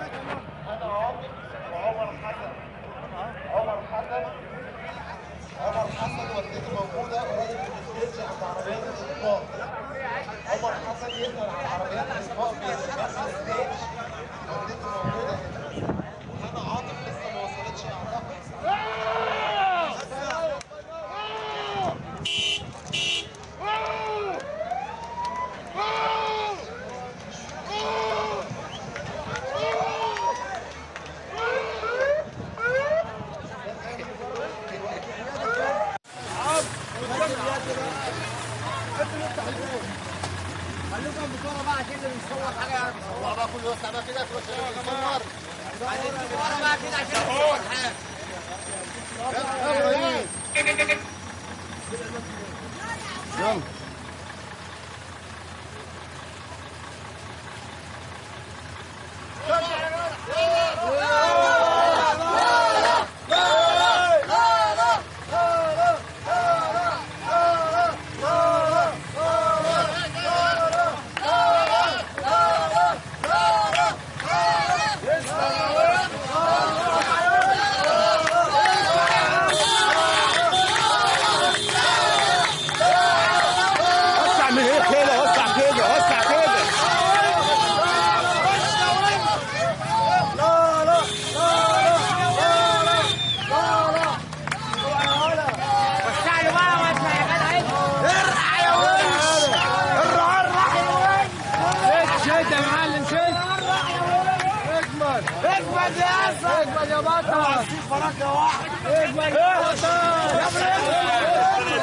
انا عاطف وعمر حسن عمر حسن عمر حسن والدتي موجوده وراجل بتسترجع عند عربيات الاسقاط عمر حسن يسال على عربيات الاسقاط بيسمعها ستيج والدتي موجوده هنا وهنا عاطف لسه ما وصلتش اعتقد خليكم بصورة بقى كده نصور حاجة يعني والله بقى كل يوسع بقى كده تروح تصور عايزين صورة بقى كده عشان نصور حاجة وسع من هنا كده وسع كده وسع كده وسع له بقى وسع يا جدع شد يا معلم شد اجمد يا اسد اجمد يا بطل فرقة واحد اجمد يا بطل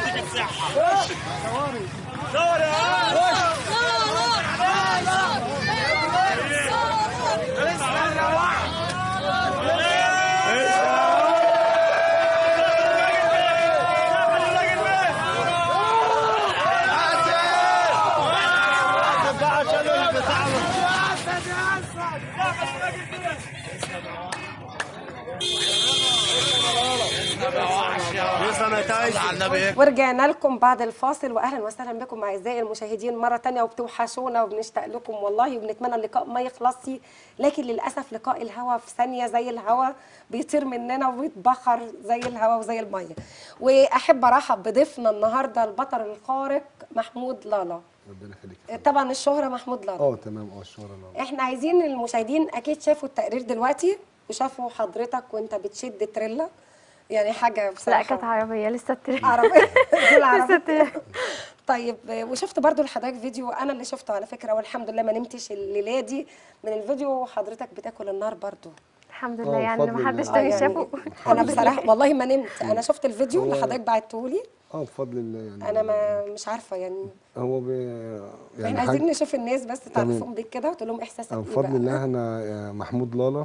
ورجعنا لكم بعد الفاصل واهلا وسهلا بكم اعزائي المشاهدين مره تانية وبتوحشونا وبنشتاق لكم والله وبنتمنى اللقاء ما يخلصش لكن للاسف لقاء الهوا في ثانيه زي الهوا بيطير مننا وبيتبخر زي الهوا وزي الميه واحب ارحب بضيفنا النهارده البطل الخارق محمود لالا ربنا يخليك طبعا الشهره محمود لالا اه تمام اه الشهرة لا احنا عايزين المشاهدين اكيد شافوا التقرير دلوقتي وشافوا حضرتك وانت بتشد تريلا يعني حاجه بصراحه لا كانت عربية لسه التريق عربية دول عربية. لسه التريق طيب وشفت برضو لحضرتك فيديو انا اللي شفته على فكره والحمد لله ما نمتش الليله دي من الفيديو حضرتك بتاكل النار برضو الحمد آه، لله يعني بفضل ما حدش الله. تاني آه، يعني شافه انا بصراحه والله ما نمت انا شفت الفيديو اللي هو- حضرتك بعته لي اه بفضل الله يعني انا ما مش عارفه يعني هو بي احنا يعني عايزين حاجة نشوف الناس بس تعرفهم بيك كده وتقول لهم احساسك آه، ايه بفضل بقى الله انا آه، محمود لالا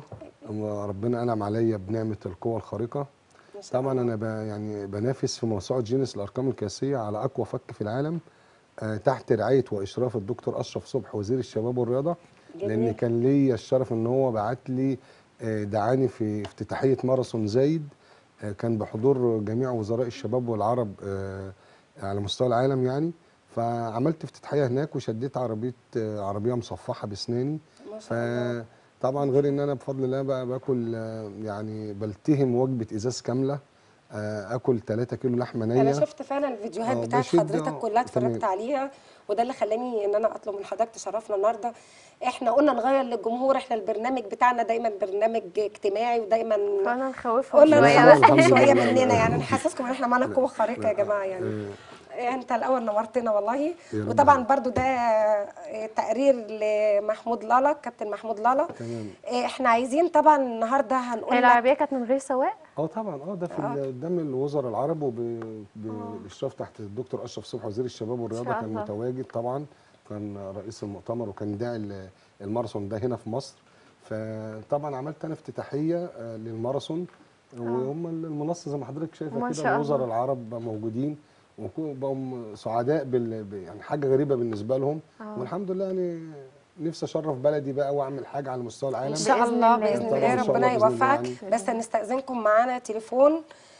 ربنا انعم عليا بنعمه القوه الخارقه ما شاء طبعا انا ب يعني بنافس في موسوعه جينيس الارقام القياسيه على اقوى فك في العالم آه، تحت رعايه واشراف الدكتور اشرف صبح وزير الشباب والرياضه لان جميل. كان ليا الشرف ان هو بعت لي آه، دعاني في افتتاحيه ماراثون زايد آه، كان بحضور جميع وزراء الشباب والعرب آه، على مستوى العالم يعني فعملت افتتاحيه هناك وشديت عربيه آه، عربيه مصفحه باسناني ما شاء الله فطبعا غير ان انا بفضل الله بقى باكل آه، يعني بلتهم وجبه ازاز كامله آه، اكل 3 كيلو لحمه نيه انا شفت فعلا الفيديوهات آه، بتاعت بشد، حضرتك آه، كلها اتفرجت تمام. عليها وده اللي خلاني ان انا اطلب من حضرتك تشرفنا النهارده احنا قلنا نغير للجمهور احنا البرنامج بتاعنا دايما برنامج اجتماعي ودايما فانا نخوفهم قلنا لا، شوية لا، بس الحمد شويه لله. مننا يعني نحسسكم ان احنا معانا قوه خارقه يا جماعه يعني انت الاول نورتنا والله يا رب. وطبعا برضو ده تقرير لمحمود لالا كابتن محمود لالا تمام احنا عايزين طبعا النهارده هنقول هي لك العربية كانت من غير سواق اه طبعا اه ده في ال- قدام الوزراء العرب وبالاشراف تحت الدكتور اشرف صبحي وزير الشباب والرياضه شاء كان الله. متواجد طبعا كان رئيس المؤتمر وكان داعي ال- الماراثون ده هنا في مصر فطبعا عملت انا افتتاحيه آه، للماراثون وهم المنصه زي ما حضرتك شايفه ما كده شاء الوزراء الله. العرب موجودين وبقوا سعداء بال ب- يعني حاجه غريبه بالنسبه لهم آه. والحمد لله يعني نفسي اشرف بلدي بقى واعمل حاجه على مستوى العالم ان شاء بإذن الله الله. باذن طبعاً الله إن شاء ربنا الله بإذن الله يوفقك يعني. بس هنستاذنكم معانا تليفون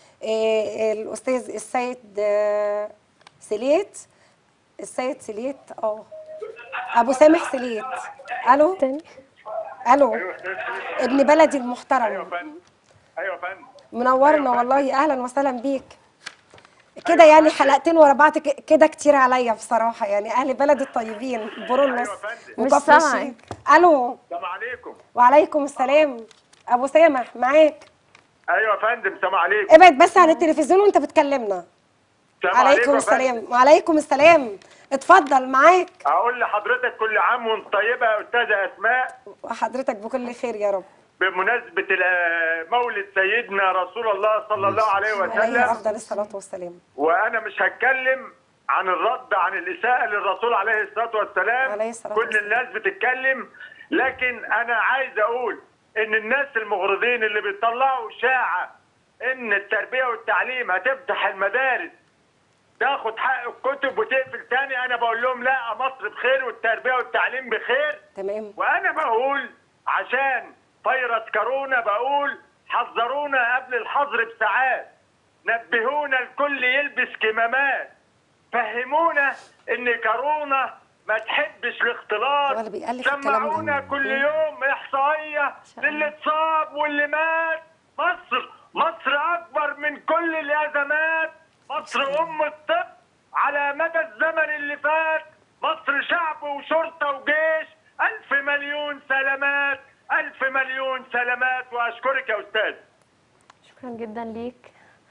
آه، الاستاذ السيد آه، سليت السيد سليت اه ابو سامح سليت الو تاني الو ايوه استاذ ابن بلدي ايوه المحترم يا فندم ايوه يا فندم منورنا والله اهلا وسهلا بيك كده يعني حلقتين ورا بعض ك- كده كتير عليا بصراحه يعني اهل بلد الطيبين برولوس أيوة يا فندم. مش وكفر سامعك. الشيخ الو السلام عليكم وعليكم السلام ابو سامح معاك ايوه يا فندم السلام عليكم ابعد بس عن التلفزيون وانت بتكلمنا السلام عليكم يا فندم. السلام وعليكم السلام اتفضل معاك اقول لحضرتك كل عام وانت طيبه يا استاذه اسماء وحضرتك بكل خير يا رب بمناسبه ال- مولد سيدنا رسول الله صلى الله عليه عليه وسلم افضل الصلاه والسلام وانا مش هتكلم عن الرد عن الاساءه للرسول عليه الصلاه والسلام عليه الصلاة كل والسلام. الناس بتتكلم لكن انا عايز اقول ان الناس المغرضين اللي بيطلعوا اشاعه ان التربيه والتعليم هتفتح المدارس تاخد حق الكتب وتقفل تاني انا بقول لهم لا مصر بخير والتربيه والتعليم بخير تمام وانا بقول عشان فيروس كورونا بقول حذرونا قبل الحظر بساعات نبهونا الكل يلبس كمامات فهمونا ان كورونا ما تحبش الاختلاط ولا بيألف الكلام ده. سمعونا كل يوم احصائيه للي اتصاب واللي مات مصر مصر اكبر من كل الازمات مصر ام الطب على مدى الزمن اللي فات مصر شعب وشرطه وجيش الف مليون سلامات الف مليون سلامات واشكرك يا استاذ شكرا جدا ليك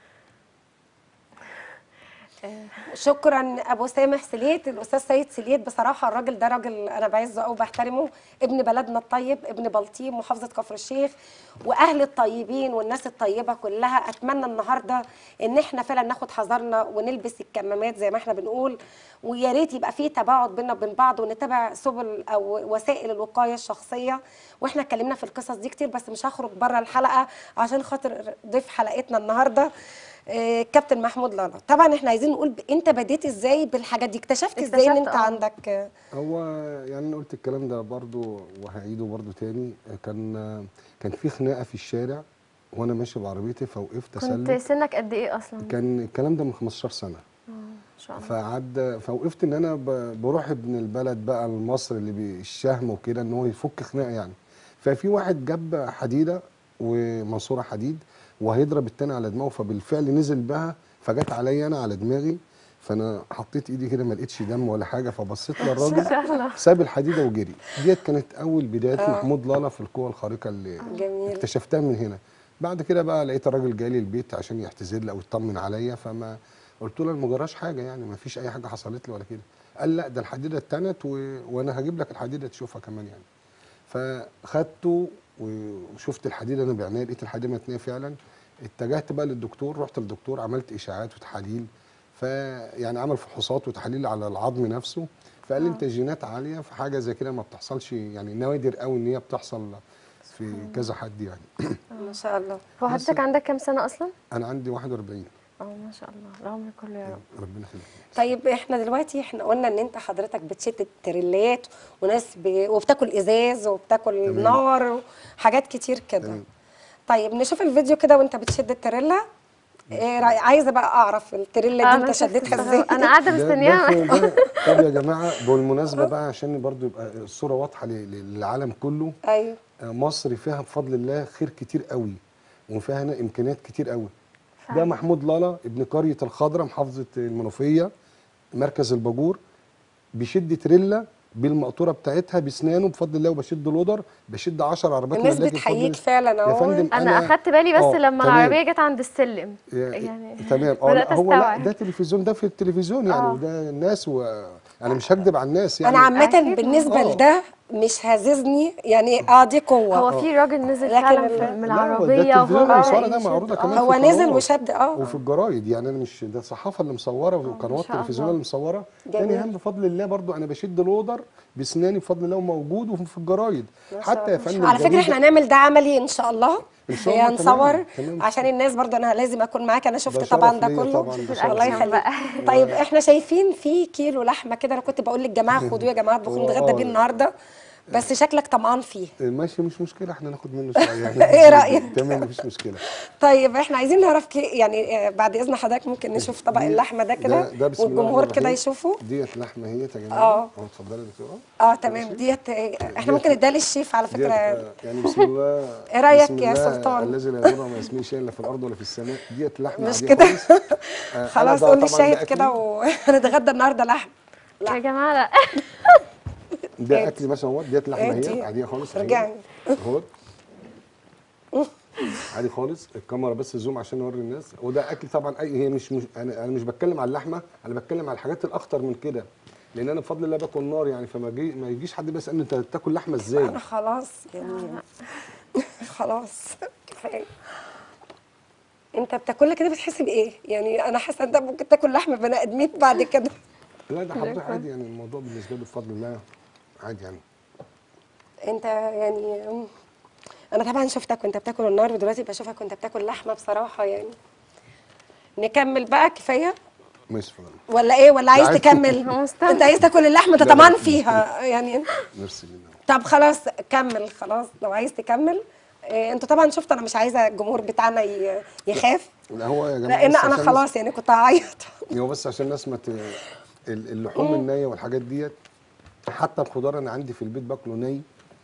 شكرا ابو سامح سليت الاستاذ سيد سليت بصراحه الراجل ده راجل انا بعزه قوي وبحترمه ابن بلدنا الطيب ابن بلطيم محافظه كفر الشيخ واهل الطيبين والناس الطيبه كلها اتمنى النهارده ان احنا فعلا ناخد حذرنا ونلبس الكمامات زي ما احنا بنقول ويا ريت يبقى في تباعد بينا وبين بعض ونتبع سبل او وسائل الوقايه الشخصيه واحنا اتكلمنا في القصص دي كتير بس مش هخرج بره الحلقه عشان خاطر ضيف حلقتنا النهارده آه، كابتن محمود لالا طبعا احنا عايزين نقول ب... انت بديت ازاي بالحاجات دي اكتشفت ازاي ان اكتشفت، انت آه. عندك آه، هو يعني انا قلت الكلام ده برضو وهعيده برضو تاني كان كان في خناقه في الشارع وانا ماشي بعربيتي فوقفت كنت اسلم سنك قد ايه اصلا كان الكلام ده من 15 سنه ان شاء الله فعد فوقفت ان انا ب- بروح ابن البلد بقى لمصر اللي بالشهم وكده ان هو يفك خناقه يعني ففي واحد جاب حديده ومنصوره حديد وهيضرب التاني على دماغه فبالفعل نزل بها فجت عليا انا على دماغي فانا حطيت ايدي كده ما لقيتش دم ولا حاجه فبصيت للراجل ساب الحديده وجري ديت كانت اول بدايات محمود لالا في القوه الخارقه اللي جميل. اكتشفتها من هنا بعد كده بقى لقيت الراجل جاي لي البيت عشان يعتذر لي او يطمن عليا فما قلت له ما جراش حاجه يعني ما فيش اي حاجه حصلت لي ولا كده قال لا ده الحديده اتنت و... وانا هجيب لك الحديده تشوفها كمان يعني فخدته وشفت الحديده انا بعناية لقيت الحديده متنيه فعلا اتجهت بقى للدكتور رحت للدكتور عملت اشاعات وتحاليل فيعني عمل فحوصات وتحاليل على العظم نفسه فقال لي انت جينات عاليه في حاجه زي كده ما بتحصلش يعني نوادر قوي ان هي بتحصل في كذا حد يعني ما شاء الله هو حضرتك عندك كام سنه اصلا انا عندي 41 اه ما شاء الله العمر كله يا رب ربنا يخليك طيب احنا دلوقتي احنا قلنا ان انت حضرتك بتشد التريلات وناس ب... وبتاكل ازاز وبتاكل تمام. نار وحاجات كتير كده تمام. طيب نشوف الفيديو كده وانت بتشد التريلا ايه رأي... عايزه بقى اعرف التريلا دي آه، انت أنا شدتها شفت- ازاي انا قاعده ده- مستنياها ده- ده- طب يا جماعه بالمناسبه بقى عشان برضو يبقى الصوره واضحه ل- للعالم كله ايوه آه، مصر فيها بفضل الله خير كتير قوي وفيها هنا امكانيات كتير قوي ده محمود لالا ابن قريه الخضره محافظه المنوفيه مركز الباجور بيشد تريلا بالمقطوره بتاعتها باسنانه بفضل الله وبشد لودر بشد 10 عربيات الناس ملاكي بفضل بتحييك الله. فعلا يا اهو فندم انا اخدت بالي بس آه، لما تمام. العربيه جت عند السلم يعني يعني تمام اه بدأت لا، هو لا أستوعب. ده تلفزيون ده في التلفزيون يعني آه. وده الناس و انا مش هكدب على الناس يعني انا عامه أكيد. بالنسبه آه. لده مش هاززني يعني اه دي قوه هو في راجل نزل لكن فعلا ال- في- من لا، هو ده العربيه التلفزيون وهو المصورة ده يشد. معروضة آه. كمان هو في نزل القنوات. وشد اه وفي الجرايد يعني انا مش ده الصحافه اللي مصوره وقنوات شاء التلفزيون الله. اللي مصوره جميل. تاني هم بفضل الله برضو انا بشد لودر باسناني بفضل الله وموجود وفي الجرايد حتى يا فندم على فكره الجميل احنا ده- هنعمل ده عملي ان شاء الله إن شاء الله، هنصور تمام، تمام. عشان الناس برضو انا لازم اكون معاك انا شفت ده طبعا شرف ده ليا كله طبعاً، ده شرف الله ليا. يخليك بقى. طيب احنا شايفين في كيلو لحمه كده انا كنت بقول للجماعه خدوه يا جماعه اطبخوا هو نتغدى آه. بيه النهارده بس شكلك طمعان فيه ماشي مش مشكله احنا ناخد منه شويه يعني إيه رأيك؟ تمام مفيش مشكله طيب احنا عايزين نعرف كي يعني آه، بعد اذن حضرتك ممكن نشوف طبق دي- اللحمه ده كده ده بسم الله والجمهور الرحمن كده الرحيم. يشوفه ديت لحمه هي يا جماعه آه. اه اتفضلي يا دكتوره اه تمام ديت آه، احنا ممكن نديها للشيف على ديت فكره آه، يعني بسم الله إيه رأيك بسم يا الله سلطان؟ الذي لا يضر مع اسمه شيء الا في الارض ولا في السماء ديت لحمه مش عادية كده خالص. آه، أنا خلاص ده قول طبعاً للشاهد ده كده أكلي. وهنتغدى النهارده لحم يا جماعه لا ده اكلي مثلا اهوت ديت لحمه إنتي هي عاديه خالص رجعني. اهوت عادي خالص الكاميرا بس زوم عشان نوري الناس وده اكل طبعا اي هي مش, مش انا انا مش بتكلم على اللحمه انا بتكلم على الحاجات الاخطر من كده لان انا بفضل الله باكل نار يعني فما جي ما يجيش حد بس انت بتاكل لحمه ازاي انا خلاص يعني خلاص كفايه انت بتاكلها كده بتحس بايه يعني انا حاسه انت ممكن تاكل لحم بني ادمين بعد كده لا ده حضرتك عادي يعني الموضوع بالنسبه لي بفضل الله عادي يعني انت يعني انا طبعا شفتك وانت بتاكل النار ودلوقتي بشوفك وانت بتاكل لحمه بصراحه يعني نكمل بقى كفايه ماشي فضل ولا ايه ولا عايز عايز- تكمل هو مستمتع. انت عايز تاكل اللحمه لا، تطمن لا. فيها يعني ميرسي جدا طب خلاص كمل خلاص لو عايز تكمل إيه انتوا طبعا شفتوا انا مش عايزه الجمهور بتاعنا ي- يخاف لا هو يا جماعه لان بس انا عشان خلاص يعني كنت هعيط هو بس عشان الناس ما ت- ال- اللحوم النيه والحاجات ديت حتى الخضار انا عندي في البيت باكله ني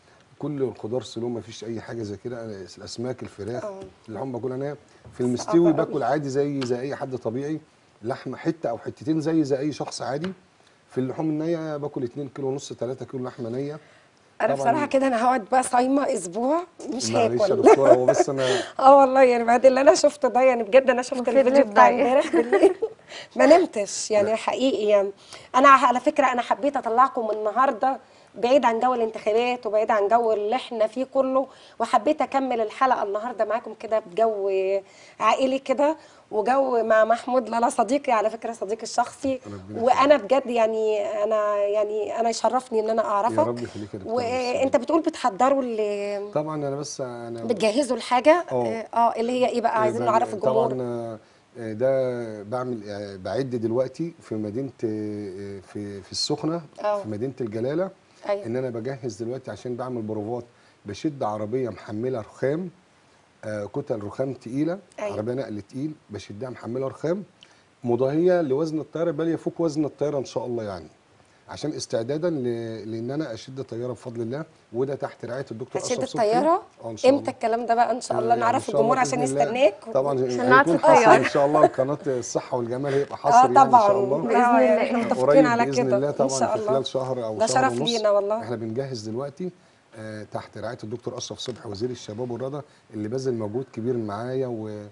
كل الخضار سلو ما فيش اي حاجه زي كده أنا الاسماك الفراخ اللحوم باكلها نيه في المستوي أوي. باكل عادي زي زي اي حد طبيعي لحمه حته او حتتين زي زي اي شخص عادي في اللحوم النيه باكل 2 كيلو ونص 3 كيلو لحمه نيه انا طبعاً. بصراحه كده انا هقعد بقى صايمه اسبوع مش معلش يا هاكل دكتوره هو بس انا اه والله يعني بعد اللي انا شفته ده يعني بجد انا شفت وفي الفيديو اللي بتاع اتضايق. امبارح بالليل ما نمتش يعني حقيقي يعني انا على فكره انا حبيت اطلعكم النهارده بعيد عن جو الانتخابات وبعيد عن جو اللي احنا فيه كله وحبيت اكمل الحلقه النهارده معاكم كده بجو عائلي كده وجو مع محمود لالا صديقي على فكره صديقي الشخصي ربنا وانا بجد يعني انا يعني انا يشرفني ان انا اعرفك يا رب يخليك يا دكتورة. وانت بتقول بتحضروا ال- طبعا انا بس انا بتجهزوا الحاجه اه. اه اه اللي هي ايه بقى عايزين آه، نعرف الجمهور طبعا آه، ده بعمل آه، بعد دلوقتي في مدينه آه، في في السخنه اه. في مدينه الجلاله أيوة. ان انا بجهز دلوقتي عشان بعمل بروفات بشد عربيه محمله رخام آه، كتل رخام تقيله أيوة. عربيه نقل تقيل بشدها محمله رخام مضاهيه لوزن الطياره بل يفوق وزن الطياره ان شاء الله يعني عشان استعدادا ل... لان انا اشد طياره بفضل الله وده تحت رعايه الدكتور هتشد اشرف صبحي. الطياره اه ان شاء الله امتى الكلام ده بقى ان شاء الله آه، نعرف إن شاء الله الجمهور عشان بإذن الله. يستناك طبعا عشان نعرف هيكون حصري الطيارة. ان شاء الله قناه الصحه والجمال هيبقى اه حصري يعني ان طبعا شاء الله بإذن آه، الله. يعني احنا قريب متفقين على باذن كده الله طبعا ان شاء في الله خلال شهر او ده شهر شرف ونص لينا والله احنا بنجهز دلوقتي آه تحت رعايه الدكتور اشرف صبحي وزير الشباب والرياضه اللي بذل مجهود كبير معايا و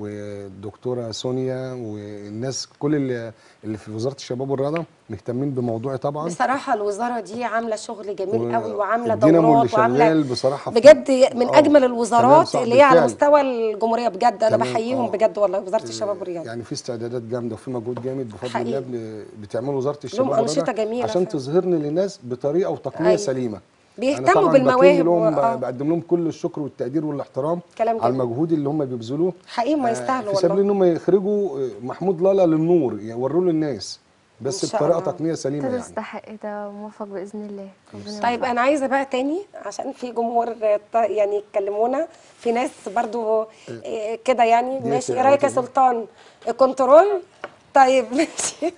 والدكتوره سونيا والناس كل اللي, اللي في وزاره الشباب والرياضه مهتمين بموضوعي طبعا بصراحه الوزاره دي عامله شغل جميل و- قوي وعامله الدينامو دورات اللي وعامله شغال بصراحة في- بجد من آه، اجمل تمام الوزارات صح، اللي هي على بالفعل. مستوى الجمهوريه بجد انا تمام، بحييهم آه. بجد والله وزاره الشباب والرياضه يعني في استعدادات جامده وفي مجهود جامد بفضل حقيقي. الله بن- بتعمله وزاره الشباب لهم أنشطة والرياضة جميلة عشان فعلا. تظهرني للناس بطريقه وتقنيه أيوة. سليمه بيهتموا أنا طبعاً بالمواهب بكن لهم و- آه. ب- بقدم لهم كل الشكر والتقدير والاحترام كلام على جميل. المجهود اللي هم بيبذلوه حقيقي ما آه، يستاهلوا في سبيل والله ان هم يخرجوا آه، محمود لالا للنور يعني يوروه للناس بس إن شاء بطريقه الله. تقنيه سليمه انت يعني تستحق ده موفق باذن الله ربنا طيب يوفقك. انا عايزه بقى تاني عشان في جمهور آه، ط- يعني يتكلمونا في ناس برضو آه، كده يعني دي ماشي ايه كده رايك يا كده. سلطان الكنترول طيب ماشي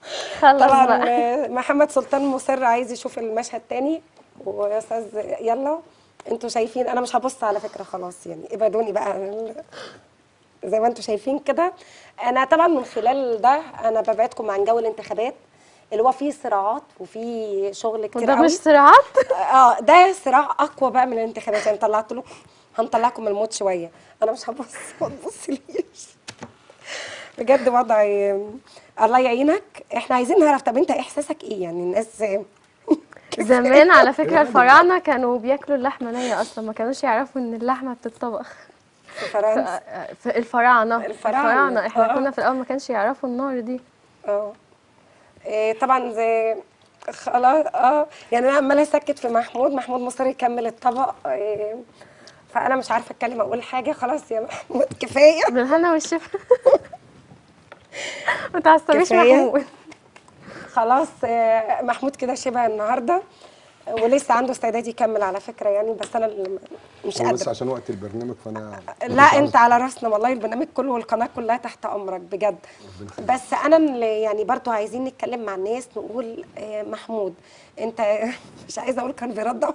خلص طبعا بقى آه، محمد سلطان مصر عايز يشوف المشهد تاني ويا استاذ يلا انتوا شايفين انا مش هبص على فكره خلاص يعني ابعدوني بقى عن ال- زي ما انتوا شايفين كده انا طبعا من خلال ده انا ببعدكم عن جو الانتخابات اللي هو فيه صراعات وفيه شغل كتير وده قوي مش صراعات اه ده صراع اقوى بقى من الانتخابات يعني طلعت لكم هنطلعكم من الموت شويه انا مش هبص ما تبصليش بجد وضع الله يعينك احنا عايزين نعرف طب انت احساسك ايه يعني الناس زمان على فكره الفراعنه كانوا بياكلوا اللحمه نيه اصلا ما كانوش يعرفوا ان اللحمه بتتطبخ في فرنسا في الفراعنه الفراعنة. الفراعنه احنا آه. كنا في الاول ما كانش يعرفوا النار دي اه إيه طبعا زي خلاص اه يعني انا عماله اسكت في محمود محمود مصر يكمل الطبق إيه فانا مش عارفه اتكلم اقول حاجه خلاص يا محمود كفايه بالهنا والشفا ما تعصبيش كفاية. محمود خلاص آه، محمود كده شبع النهارده ولسه عنده استعداد يكمل على فكره يعني بس انا اللي مش هو بس قادره عشان وقت البرنامج فانا لا انت على راسنا والله البرنامج كله والقناه كلها تحت امرك بجد بس انا اللي يعني برضو عايزين نتكلم مع الناس نقول آه، محمود انت مش عايزه اقول كان بيرضع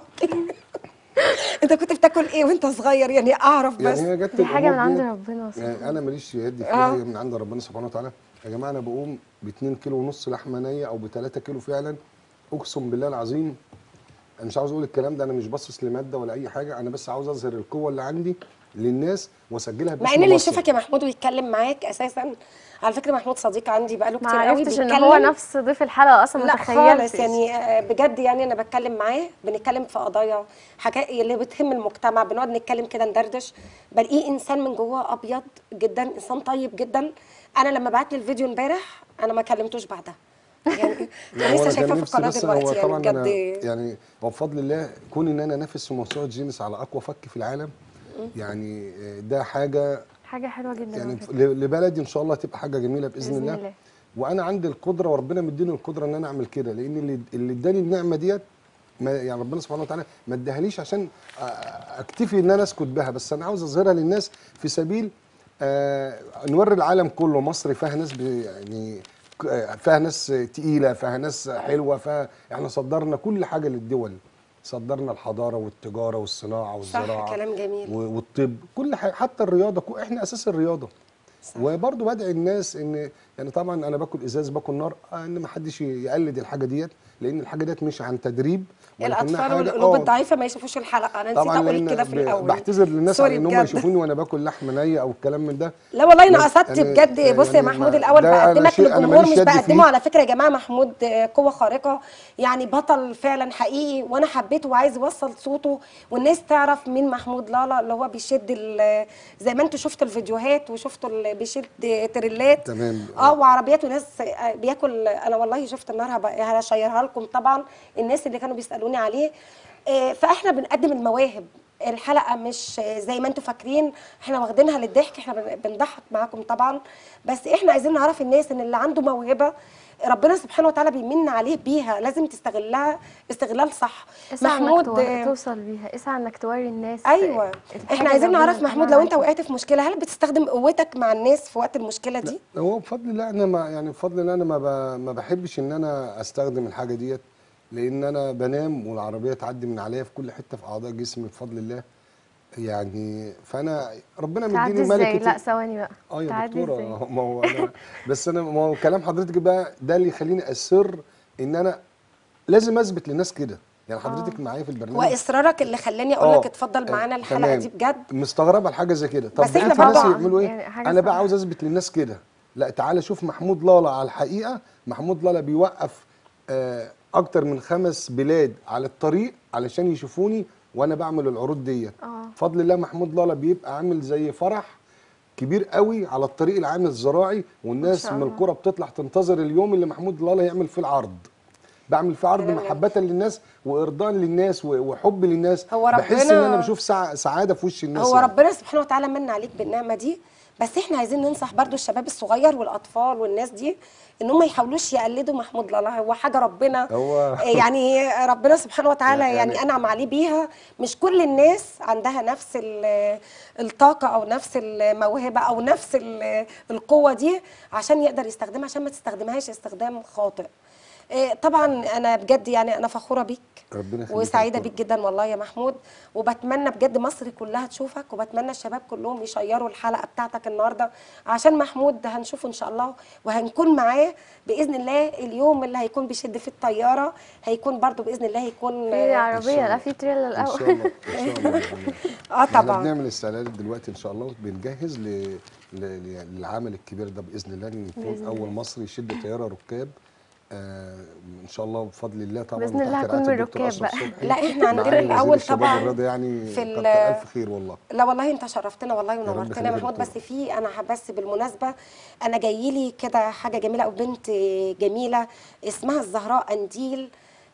انت كنت بتاكل ايه وانت صغير يعني اعرف بس يعني هي جت دي حاجه من الأمور عند ديت- ربنا أصلاً. يعني انا ماليش يد آه. فيها هي من عند ربنا سبحانه وتعالى يا جماعه انا بقوم ب 2 كيلو ونص لحمه نيه او ب 3 كيلو فعلا اقسم بالله العظيم انا مش عاوز اقول الكلام ده انا مش باصص لماده ولا اي حاجه انا بس عاوز اظهر القوه اللي عندي للناس واسجلها باسم مع ان اللي مصر. يشوفك يا محمود ويتكلم معاك اساسا على فكره محمود صديق عندي بقاله ما كتير قوي عرفتش ان بيتكلم هو نفس ضيف الحلقه اصلا ما لا خالص تخيلتش يعني آه، بجد يعني انا بتكلم معاه بنتكلم في قضايا حاجات اللي بتهم المجتمع بنقعد نتكلم كده ندردش بلاقيه انسان من جواه ابيض جدا انسان طيب جدا انا لما بعت لي الفيديو امبارح انا ما كلمتوش بعدها يعني لا، انا هو لسه كان شايفاه في نفسي القناه بس هو دلوقتي يعني طبعا انا بجد يعني هو بفضل الله كون ان انا انافس في موسوعه جينيس على اقوى فك في العالم يعني آه، ده حاجه حاجه حلوه جدا يعني على فكرة. ل- لبلدي ان شاء الله تبقى حاجه جميله باذن, بإذن الله. الله. وانا عندي القدره وربنا مديني القدره ان انا اعمل كده لان اللي اللي اداني النعمه ديت ما يعني ربنا سبحانه وتعالى ما اداهاليش عشان أ- اكتفي ان انا اسكت بها بس انا عاوز اظهرها للناس في سبيل آه نوري العالم كله مصر فيها ناس بي- يعني ك- آه، فيها ناس تقيله فيها ناس حلوه فيها احنا صدرنا كل حاجه للدول صدرنا الحضاره والتجاره والصناعه صح والزراعه كلام جميل و- والطب كل حاجه حتى الرياضه كو- احنا اساس الرياضه صح. وبرضه بدعي الناس ان يعني طبعا انا باكل ازاز باكل نار آه، ان ما حدش يقلد الحاجه ديت لان الحاجه ديت مش عن تدريب ولكنها الاطفال حاجة- والقلوب آه، الضعيفه ما يشوفوش الحلقه انا نسيت طبعا اقول لان كده في ب- الاول بعتذر للناس على سوري ان هم بجد. يشوفوني وانا باكل لحمه نيه او الكلام من ده لا والله انا بس قصدت يعني- بجد بص يا يعني محمود ما- الاول ده أنا بقدمك شيء أنا للجمهور ماليش مش يد بقدمه فيه. على فكره يا جماعه محمود آه، قوه خارقه يعني بطل فعلا حقيقي وانا حبيته وعايز يوصل صوته والناس تعرف مين محمود لالا اللي هو بيشد ال- زي ما انتوا شفتوا الفيديوهات وشفتوا اللي بيشد تريلات تمام. اه وعربيات وناس آه، بياكل انا والله شفت النهارده بقى هشيرها لكم طبعا الناس اللي كانوا بيسالوني عليه آه، فاحنا بنقدم المواهب الحلقه مش زي ما انتوا فاكرين احنا واخدينها للضحك احنا بن- بنضحك معاكم طبعا بس احنا عايزين نعرف الناس ان اللي عنده موهبه ربنا سبحانه وتعالى بيمن عليه بيها لازم تستغلها استغلال صح اسعى محمود انك آه، تو- توصل بيها اسعى انك توري الناس ايوه الحاجة احنا عايزين اللي نعرف ربنا محمود أنعم لو انت عليك. وقعت في مشكله هل بتستخدم قوتك مع الناس في وقت المشكله دي هو بفضل الله انا ما يعني بفضل الله انا ما ب- ما بحبش ان انا استخدم الحاجه ديت لان انا بنام والعربيه تعدي من عليا في كل حته في اعضاء جسمي بفضل الله يعني فانا ربنا تعدي مديني ازاي ملكه لا ثواني بقى اه يا تعدي دكتوره ازاي ما هو انا بس انا ما هو كلام حضرتك بقى ده اللي يخليني اصر ان انا لازم اثبت للناس كده يعني حضرتك معايا في البرنامج واصرارك اللي خلاني اقول آه، لك اتفضل آه، معانا الحلقه تمام. دي بجد مستغربه الحاجه زي كده طب بس إحنا بقيت الناس برضه يعملوا ايه يعني حاجة انا بقى صعبة. عاوز اثبت للناس كده لا تعالى شوف محمود لالا على الحقيقه محمود لالا بيوقف آه اكتر من خمس بلاد على الطريق علشان يشوفوني وانا بعمل العروض ديت اه. بفضل الله محمود لالا بيبقى عامل زي فرح كبير قوي على الطريق العام الزراعي والناس شاء من الله. القرى بتطلع تنتظر اليوم اللي محمود لالا يعمل فيه العرض بعمل فيه عرض كلام جميل. محبة للناس وإرضاء للناس و- وحب للناس هو بحس إن ربنا- أنا بشوف سع- سعادة في وش الناس هو يعني. ربنا سبحانه وتعالى من عليك بالنعمه دي بس احنا عايزين ننصح برضو الشباب الصغير والاطفال والناس دي ان هم ما يحاولوش يقلدوا محمود لالا هو حاجه ربنا هو- يعني ربنا سبحانه وتعالى يعني- يعني, انعم عليه بيها مش كل الناس عندها نفس ال- الطاقه او نفس الموهبه او نفس ال- القوه دي عشان يقدر يستخدمها عشان ما تستخدمهاش استخدام خاطئ إيه، طبعا انا بجد يعني انا فخوره بيك ربنا يخليك يا وسعيده دكتورة. بيك جدا والله يا محمود وبتمنى بجد مصر كلها تشوفك وبتمنى الشباب كلهم يشيروا الحلقه بتاعتك النهارده عشان محمود هنشوفه ان شاء الله وهنكون معاه باذن الله اليوم اللي هيكون بيشد فيه الطياره هيكون برضو باذن الله هيكون في اه عربيه لا في تريلا ان الاول شاء الله ان شاء الله بإذن الله. آه احنا طبعا بنعمل استعدادات دلوقتي ان شاء الله بنجهز ل... ل... ل- للعمل الكبير ده باذن الله ان بإذن يكون اول مصري يشد طياره ركاب آه ان شاء الله بفضل الله طبعا بإذن الله وتحت هكون رعاية من الدكتور الركاب أشرف بقى. صبحي. لا، إحنا عندنا معالي وزير الأول الشباب طبعاً والرياضة يعني في ال- كتر الف خير والله لا والله انت شرفتنا والله رب ونورتنا يخليك يا يا محمود دكتورة. بس في انا بس بالمناسبه انا جاي لي كده حاجه جميله او بنت جميله اسمها الزهراء انديل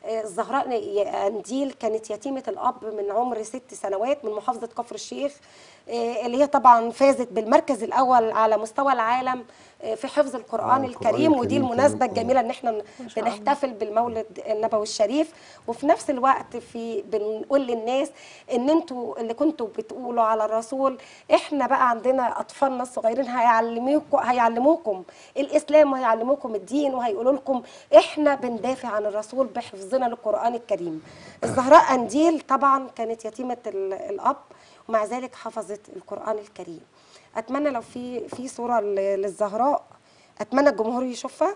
آه، الزهراء ن- قنديل كانت يتيمه الاب من عمر ست سنوات من محافظه كفر الشيخ آه، اللي هي طبعا فازت بالمركز الاول على مستوى العالم آه، في حفظ القران القرآن الكريم ودي الكريم المناسبه كمان. الجميله ان احنا بنحتفل بالمولد النبوي الشريف وفي نفس الوقت في بنقول للناس ان انتوا اللي كنتوا بتقولوا على الرسول احنا بقى عندنا اطفالنا الصغيرين هيعلموكم هيعلموكم الاسلام وهيعلموكم الدين وهيقولوا لكم احنا بندافع عن الرسول بحفظنا للقران الكريم الزهراء قنديل طبعا كانت يتيمه ال- الاب ومع ذلك حفظت القران الكريم اتمنى لو في في صوره ل- للزهراء اتمنى الجمهور يشوفها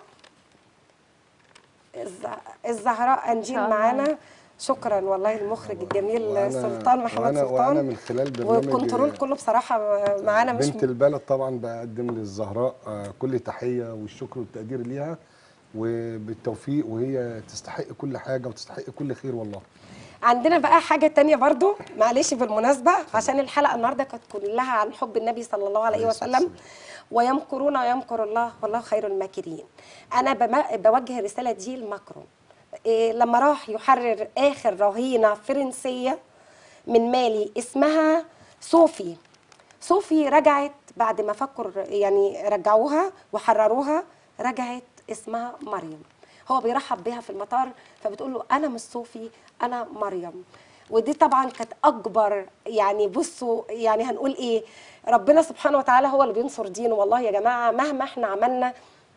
الز- الزهراء قنديل شاء الله. معانا شكرا والله المخرج الجميل وأنا- سلطان محمد وأنا- سلطان وأنا من خلال برنامج- والكنترول كله بصراحه معانا مش بنت البلد طبعا بقدم للزهراء آه، كل تحيه والشكر والتقدير ليها وبالتوفيق وهي تستحق كل حاجه وتستحق كل خير والله عندنا بقى حاجة تانية برضو معلش بالمناسبة عشان الحلقة النهاردة كانت كلها عن حب النبي صلى الله عليه عليه الصلاة وسلم ويمكرون ويمكر الله والله خير الماكرين أنا بم- بوجه الرسالة دي لماكرون إيه لما راح يحرر آخر رهينة فرنسية من مالي اسمها صوفي صوفي رجعت بعد ما فكر يعني رجعوها وحرروها رجعت اسمها مريم هو بيرحب بيها في المطار فبتقول له انا مش صوفي انا مريم ودي طبعا كانت اكبر يعني بصوا يعني هنقول ايه ربنا سبحانه وتعالى هو اللي بينصر دينه والله يا جماعه مهما احنا عملنا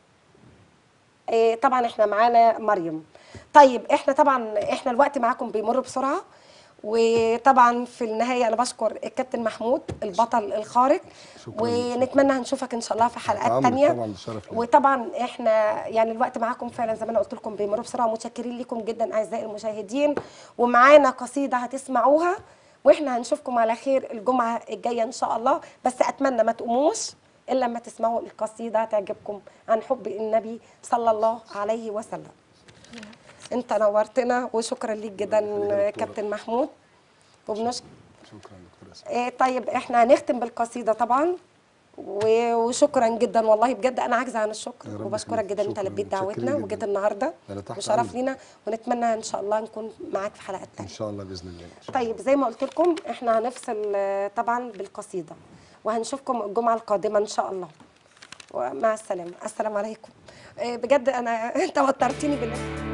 إيه، طبعا احنا معانا مريم طيب احنا طبعا احنا الوقت معاكم بيمر بسرعه وطبعا في النهايه انا بشكر الكابتن محمود البطل الخارق شكراً. ونتمنى هنشوفك ان شاء الله في حلقات عمرك تانية طبعاً بشرف ليا. وطبعا احنا يعني الوقت معاكم فعلا زي ما انا قلت لكم بيمر بسرعه متشكرين لكم جدا اعزائي المشاهدين ومعانا قصيده هتسمعوها واحنا هنشوفكم على خير الجمعه الجايه ان شاء الله بس اتمنى ما تقوموش الا لما تسمعوا القصيده تعجبكم عن حب النبي صلى الله عليه وسلم انت نورتنا وشكرا ليك جدا كابتن محمود وبنشكر شكرا دكتور اسماء إيه طيب احنا هنختم بالقصيده طبعا و- وشكرا جدا والله بجد انا عاجزه عن الشكر يا رب وبشكرك يخليك. جدا انت شكراً. لبيت متشكرين دعوتنا جداً. وجيت النهارده أنا تحت وشرف أمرك. لينا ونتمنى ان شاء الله نكون معاك في حلقات ان تانية شاء الله باذن الله إن شاء طيب زي ما قلت لكم احنا هنفصل آه، طبعا بالقصيده وهنشوفكم الجمعه القادمه ان شاء الله ومع السلامه السلام عليكم آه، بجد انا انت وترتني بالله